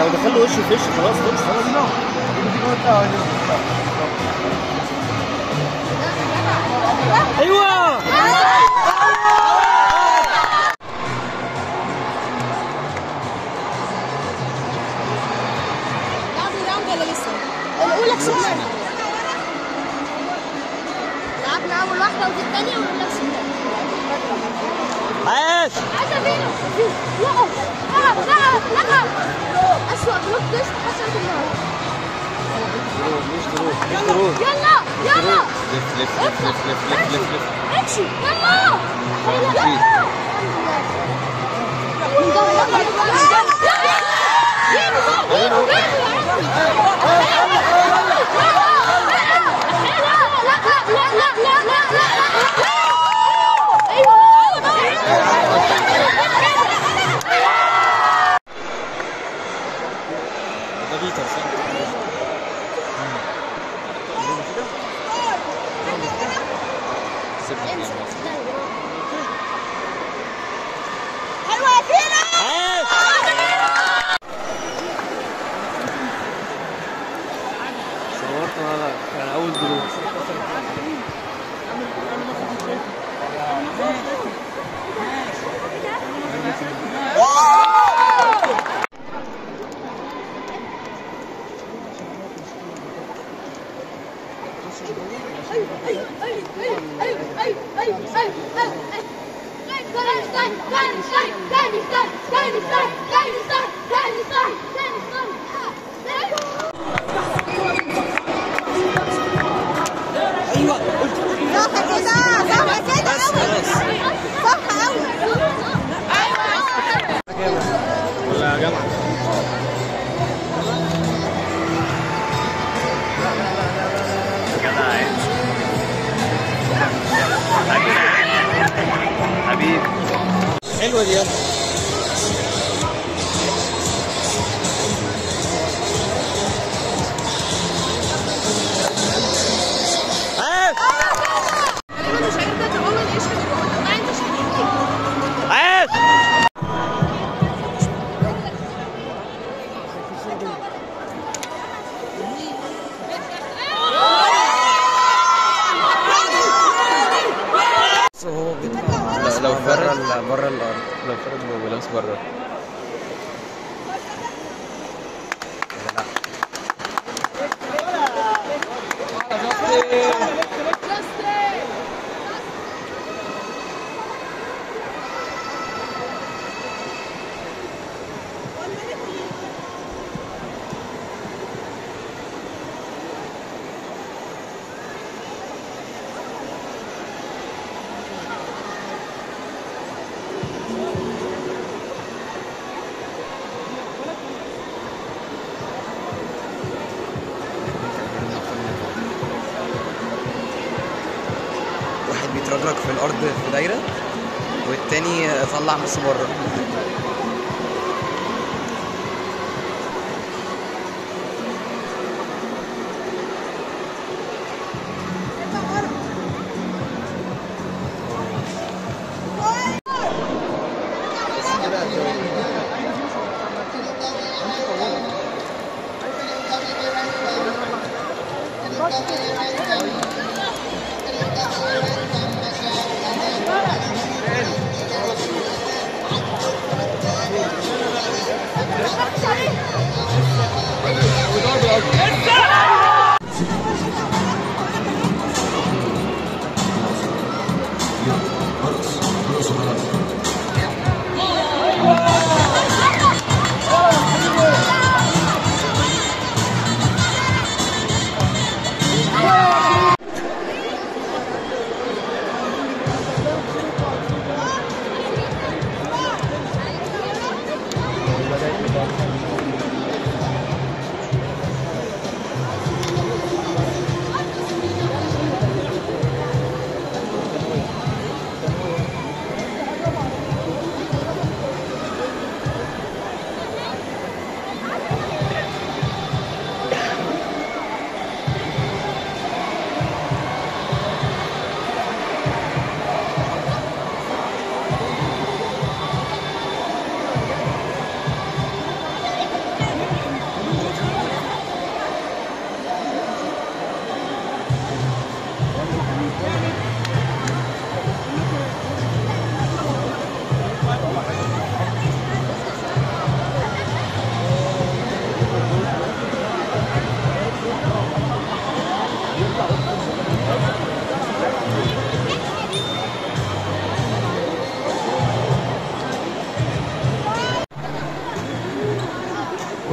لو دخل له وش في وش خلاص خلص خلاص ايوه لعبوا راوند ولا لسه؟ الاولى كسبنا لعبنا اول واحده ودي الثانيه والاولى كسبنا عاش عايزه فينو وقف لا لا لا اسوأ بلوك تيست حصل في النهارده مش دروب مش دروب يلا يلا لف لف لف لف لف لف لف لف امشي يلا يلا ده بيتر صح؟ سيبني يعني. حلوه يا فينا عاش صورت انا كان اول دروب ايوه صح كده صح كده بس خلاص صح قوي ولا جامعه حبيبي حلوه دي يلا عاش مش هيرضى تقول ايش هتقول لا انت شايف عاش لو فرد بره الارض لو فرد بولاس بره واحد بيترجلك في الارض في دايره والتاني طلع نص بره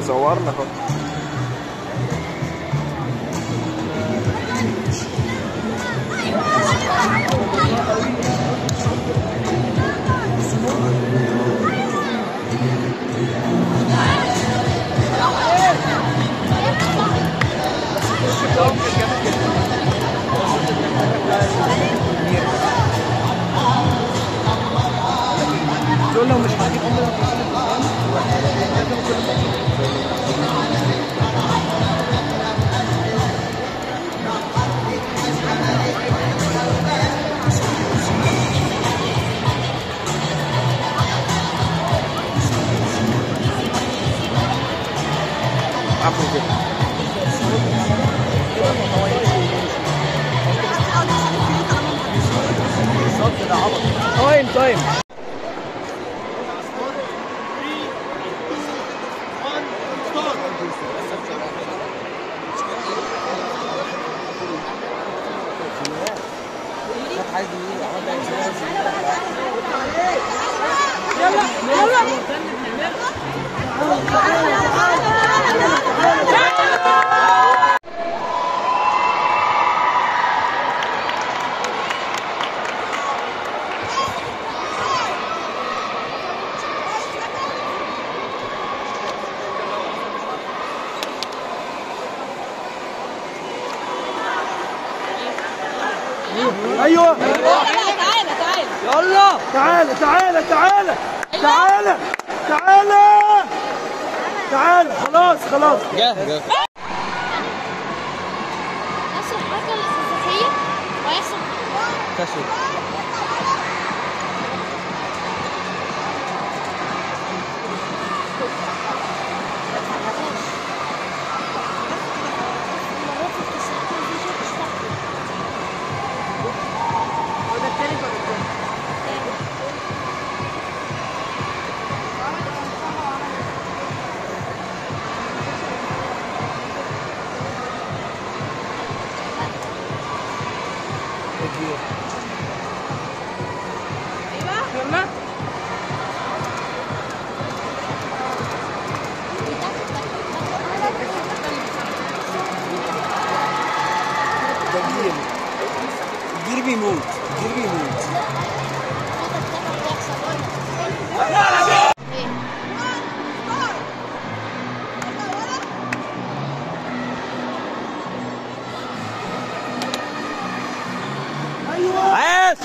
صورنا اهو دول لو مش هجيب عفوا كده تايم تايم ايوه تعالى تعالى تعالى يلا تعالى تعالى تعالى تعالى تعالى تعالى خلاص خلاص جه جه نفس الحركة الأساسية ويحصل كسر مرات التسعة ما فيش تشتغل ده كبير الجير بيموت الجير بيموت عاش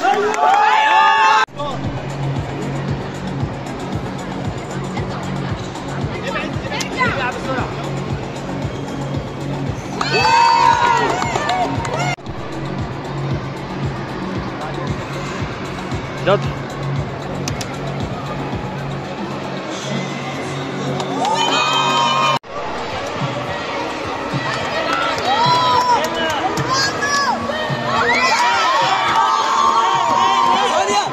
يلا ثانية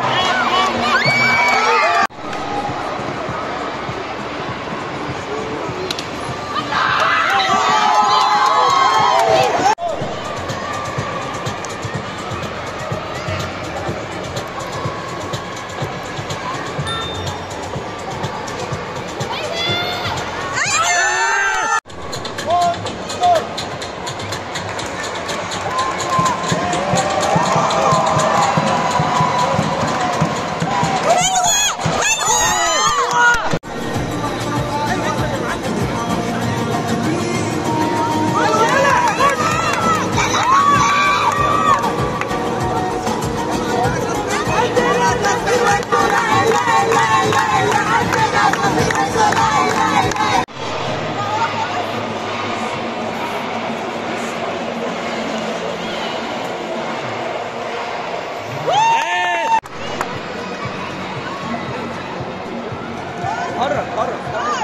قرب قرب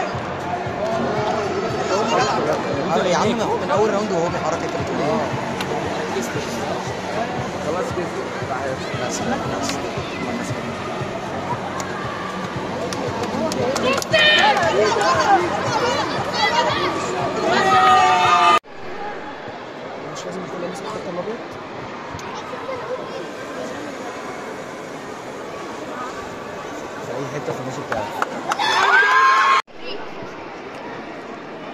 يا عم هو من اول راوند وهو بيحرك انت بتقول ايه خلاص كده بس بس مش لازم يكون لابس خط الابيض في اي حته في الماتش بتاعك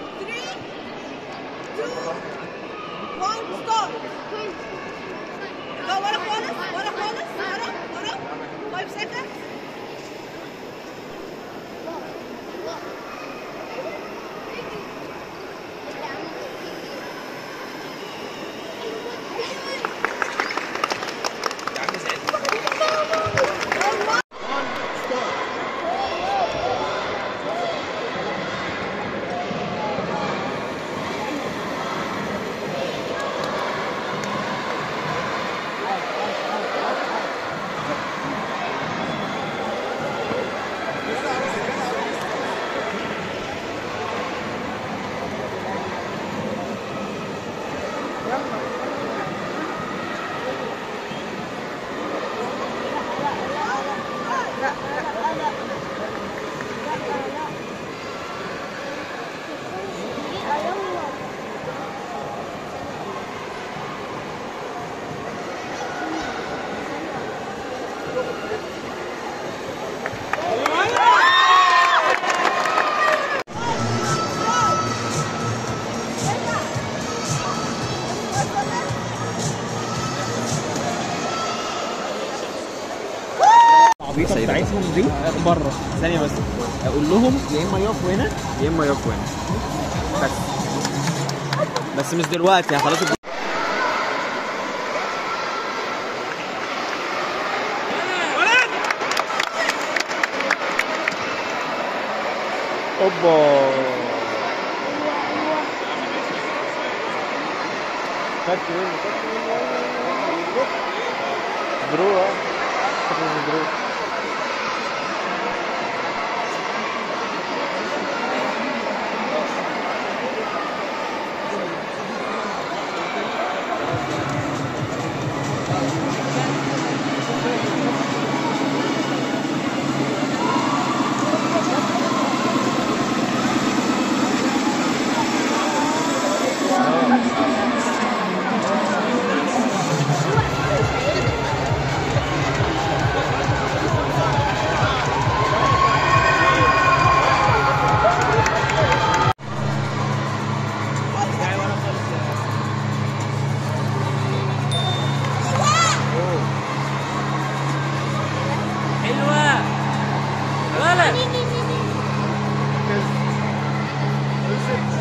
العبيطه بتاعتهم دي بره ثانيه بس اقول لهم يا اما يقفوا هنا يا اما يقفوا هنا بس بس مش دلوقتي يعني خلاص الجو- اوبا خدت منه خدت منه درو اه خدت منه درو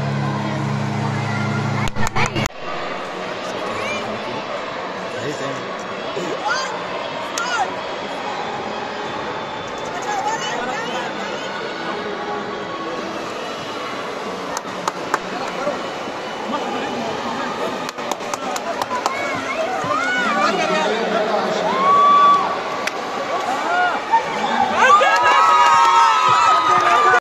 ايه تاني